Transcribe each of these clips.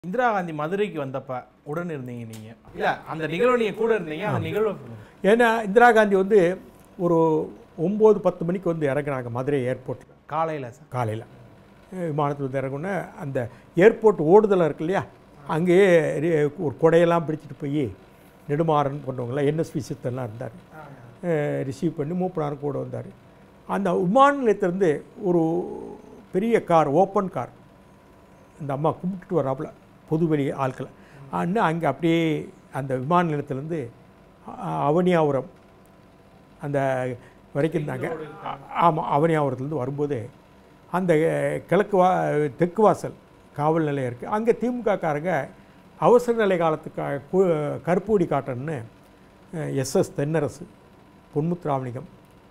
இந்திரா காந்தி மதுரைக்கு வந்தப்ப உடன் இருந்தீங்க நீங்க இல்ல அந்த நிகழ்வு நீங்க கூட இருந்தீங்க அந்த நிகழ்வு ஏன்னா இந்திரா காந்தி வந்து ஒரு ஒம்பது பத்து மணிக்கு வந்து இறங்குறாங்க மதுரை ஏர்போர்ட்டில் காலையில சார் காலையில் விமானத்தில் வந்து இறங்குன அந்த ஏர்போர்ட் ஓடுதல் இருக்கு இல்லையா அங்கேயே ரி- ஒரு கொடையெல்லாம் பிடிச்சிட்டு போய் நெடுமாறன் கொண்டவங்களாம் என்எஸ்பி சித்தெல்லாம் இருந்தார் ரிசீவ் பண்ணி மூப்பனாரும் கூட வந்தார் அந்த விமான நிலையத்திலேருந்து ஒரு பெரிய கார் ஓப்பன் கார் இந்த அம்மா கும்பிட்டுட்டு வராப்புல பொதுவெளி ஆட்களை அண்ணன் அங்கே அப்படியே அந்த விமான நிலையத்திலேருந்து அவனியாபுரம் அந்த வரைக்கும் இருந்தாங்க ஆமாம் அவனியாபுரத்துலேருந்து வரும்போது அந்த கிழக்கு வா தெற்கு வாசல் காவல் நிலையம் இருக்குது அங்கே திமுக காரங்க அவசர நிலை காலத்துக்கு கு- கருப்பூடி காட்டன்னு எஸ்எஸ் தென்னரசு பொன்முத்துராமலிங்கம்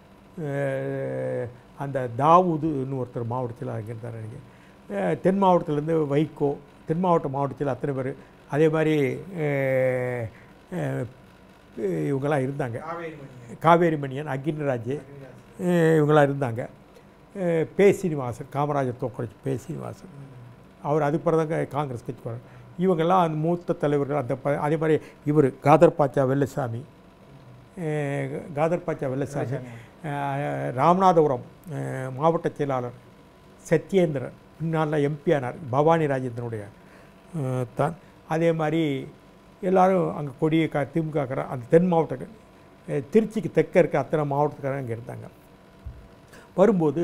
அஹ், அந்த தாவூதுன்னு ஒருத்தர் மாவட்டத்தில் அங்கே இருந்தார் எனக்கு அஹ், தென் மாவட்டத்திலேருந்து வைகோ தென் மாவட்ட மாவட்டத்தில் அத்தனை பேர் அதே மாதிரி அஹ், அஹ், இவங்கெல்லாம் இருந்தாங்க காவேரி மணியன் அக்கின்ராஜ் இவங்களாம் இருந்தாங்க அஹ், பே சீனிவாசன் காமராஜர் தோக்கடிச்சு பே சீனிவாசன் அவர் அதுக்கு பிறகு தாங்க காங்கிரஸ் கட்சி போகிறார் இவங்கெல்லாம் அந்த மூத்த தலைவர்கள் அந்த ப- அதே மாதிரி இவர் காதர் பாச்சா வெள்ளசாமி அஹ், காதர் பாச்சா வெள்ளசாமி அஹ், ராமநாதபுரம் அஹ், மாவட்ட செயலாளர் சத்யேந்திரன் பின்னால் எம்பி ஆனார் பவானி ராஜேந்திரனுடைய அஹ், தான் அதே மாதிரி எல்லாரும் அங்கே கொடியை கா திமுக அந்த தென் மாவட்ட அஹ், திருச்சிக்கு தெற்க இருக்க அத்தனை மாவட்டத்துக்காரங்க அங்கே இருந்தாங்க வரும்போது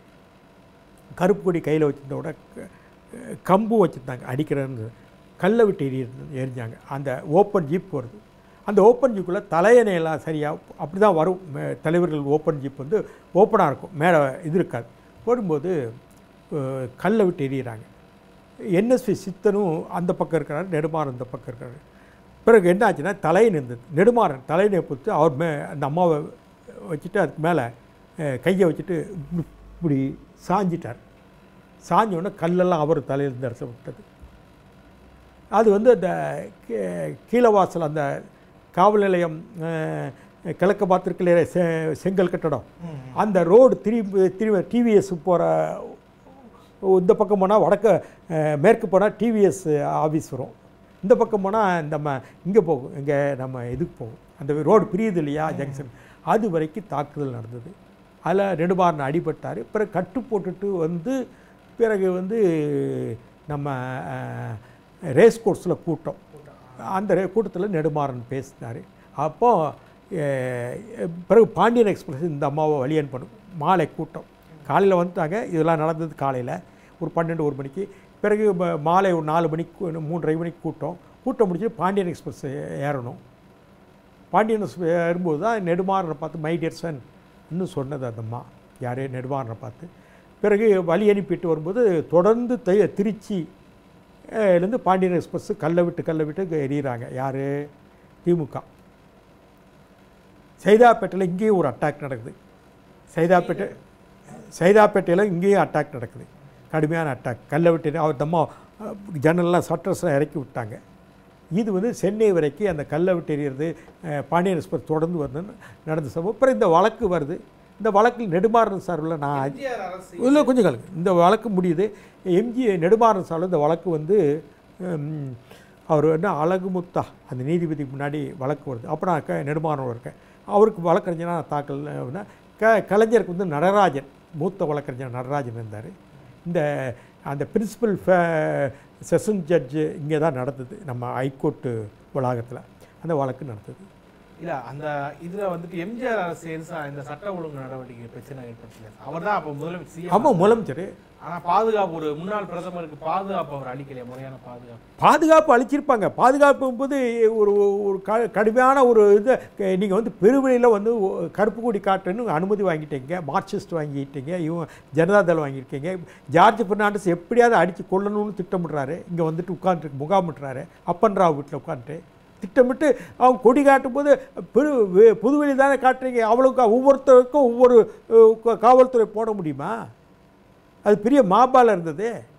கருப்பு கொடி கையில் வச்சிருந்தோட கம்பு வச்சுருந்தாங்க அடிக்கிறன்னு கல்லை விட்டு எரி எரிஞ்சாங்க அந்த ஓப்பன் ஜீப் வருது அந்த ஓப்பன் ஜீப்புக்குள்ளே தலையணையெல்லாம் சரியாக அப்படி தான் வரும் மே- தலைவர்கள் ஓப்பன் ஜீப் வந்து ஓப்பனாக இருக்கும் மேலே இது இருக்காது போடும்போது அஹ், கல்லை விட்டு எரியிறாங்க என்எஸ்பி சித்தனும் அந்த பக்கம் இருக்கிறாரு நெடுமாறன் இந்த பக்கம் இருக்காரு பிறகு என்ன ஆச்சுன்னா தலை நின்றது நெடுமாறன் தலையினை பொறுத்து அவர் மே அந்த அம்மாவை வச்சுட்டு அதுக்கு மேலே கையை வச்சுட்டு இப்படி சாஞ்சிட்டார் சாஞ்ச உடனே கல்லெல்லாம் அவர் தலையில் தரிசனம் விட்டது அது வந்து அந்த கீ- கீழவாசல் அந்த காவல் நிலையம் அஹ், கிழக்க பார்த்துருக்கலையே செ செங்கல் கட்டடம் அந்த ரோடு திரும்பி திரும்ப டிவிஎஸ் போகிற இந்த பக்கம் போனால் வடக்க அஹ், மேற்கு போனால் டிவிஎஸ் ஆஃபீஸ் வரும் இந்த பக்கம் போனால் நம்ம இங்கே போகும் இங்கே நம்ம இதுக்கு போகும் அந்த ரோடு பிரியுது இல்லையா ஜங்ஷன் அது வரைக்கும் தாக்குதல் நடந்தது அதில் நெடுமாறன் அடிபட்டார் பிறகு கட்டு போட்டுட்டு வந்து பிறகு வந்து நம்ம அஹ், ரேஸ் கோர்ஸில் கூட்டம் அந்த ரே கூட்டத்தில் நெடுமாறன் பேசினார் அப்போ அஹ், பிறகு பாண்டியன் எக்ஸ்பிரஸ் இந்த அம்மாவை வழி அனுப்பணும் மாலை கூட்டம் காலையில் வந்துட்டாங்க இதெல்லாம் நடந்தது காலையில் ஒரு பன்னெண்டு ஒரு மணிக்கு பிறகு ம- மாலை ஒரு நாலு மணிக்கு மூன்றரை மணிக்கு கூட்டம் கூட்டம் முடிச்சு பாண்டியன் எக்ஸ்பிரஸ் ஏறணும் பாண்டியன் எக்ஸ்பிரஸ் ஏறும்போது தான் நெடுமாறனை பார்த்து மை டியர் சன் இன்னும் சொன்னது அந்த அம்மா யார் நெடுமாறனை பார்த்து பிறகு வழி அனுப்பிட்டு வரும்போது தொடர்ந்து தை திருச்சி அஹ், இருந்து பாண்டியன் எக்ஸ்பிரஸ் கல்லை விட்டு கல்லை விட்டு இங்க எறிகிறாங்க யார் திமுக சைதாப்பேட்டையில் இங்கேயும் ஒரு அட்டாக் நடக்குது சைதாப்பேட்டை சைதாப்பேட்டையில் இங்கேயும் அட்டாக் நடக்குது கடுமையான அட்டாக் கல்லை விட்டு அவர் தம்மா ஜன்னல்லாம் சட்டர்ஸ்லாம் இறக்கி விட்டாங்க இது வந்து சென்னை வரைக்கும் அந்த கல்லை விட்டு எறிகிறது அஹ், பாண்டியன் எக்ஸ்பிரஸ் தொடர்ந்து வந்து நடந்த சம்பவம் அப்புறம் இந்த வழக்கு வருது இந்த வழக்கில் நெடுமாறன் சார்பில் நான் எம்ஜிஆர் அரசு இல்லை கொஞ்சம் காலுங்க இந்த வழக்கு முடியுது எம்ஜி நெடுமாறன் சார்பில் இந்த வழக்கு வந்து ம், அவர் என்ன அழகுமுத்தா அந்த நீதிபதிக்கு முன்னாடி வழக்கு வருது அப்போ நான் க நெடுமாறன் இருக்கேன் அவருக்கு வழக்கறிஞராக நான் தாக்கல் அப்படின்னா க கலைஞருக்கு வந்து நடராஜன் மூத்த வழக்கறிஞர் நடராஜன் இருந்தார் இந்த அந்த பிரின்சிபல் செஷன் ஜட்ஜு இங்கே தான் நடந்தது நம்ம ஹைகோர்ட்டு வளாகத்தில் அந்த வழக்கு நடந்தது இல்ல அந்த இதுல வந்துட்டு எம்ஜிஆர் அரசு எதுசா இந்த சட்ட ஒழுங்கு நடவடிக்கை பிரச்சனை ஏற்படுத்தல அவர் தான் அப்ப முதலமைச்சர் CM. ஆமாம் முதலமைச்சர் ஆனா பாதுகாப்பு ஒரு முன்னாள் பிரதமருக்கு பாதுகாப்பு அவர் அளிக்கலையா முறையான பாதுகாப்பு பாதுகாப்பு அளிச்சிருப்பாங்க பாதுகாப்பு போது ஒரு ஒரு க கடுமையான ஒரு இது நீங்கள் வந்து பெருவெளியில் வந்து ஒ- கருப்பு கொடி காட்டுன்னு அனுமதி வாங்கிட்டீங்க மார்க்சிஸ்ட் வாங்கிட்டீங்க இவங்க ஜனதாதள் வாங்கியிருக்கீங்க ஜார்ஜ் பெர்னாண்டஸ் எப்படியாவது அடித்து கொல்லணும்னு திட்டமிடுறாரு இங்கே வந்துட்டு உட்காந்துட்டு முகாமிட்டுறாரு அப்பன் ராவ் வீட்டில் உட்காந்துட்டு திட்டமிட்டு அவங்க கொடி காட்டும் போது பெரு வெ- புதுவெளி தானே காட்டுறீங்க அவ்வளோக்கா ஒவ்வொருத்தருக்கும் ஒவ்வொரு அஹ், கா- காவல்துறை போட முடியுமா அது பெரிய மாபால இருந்தது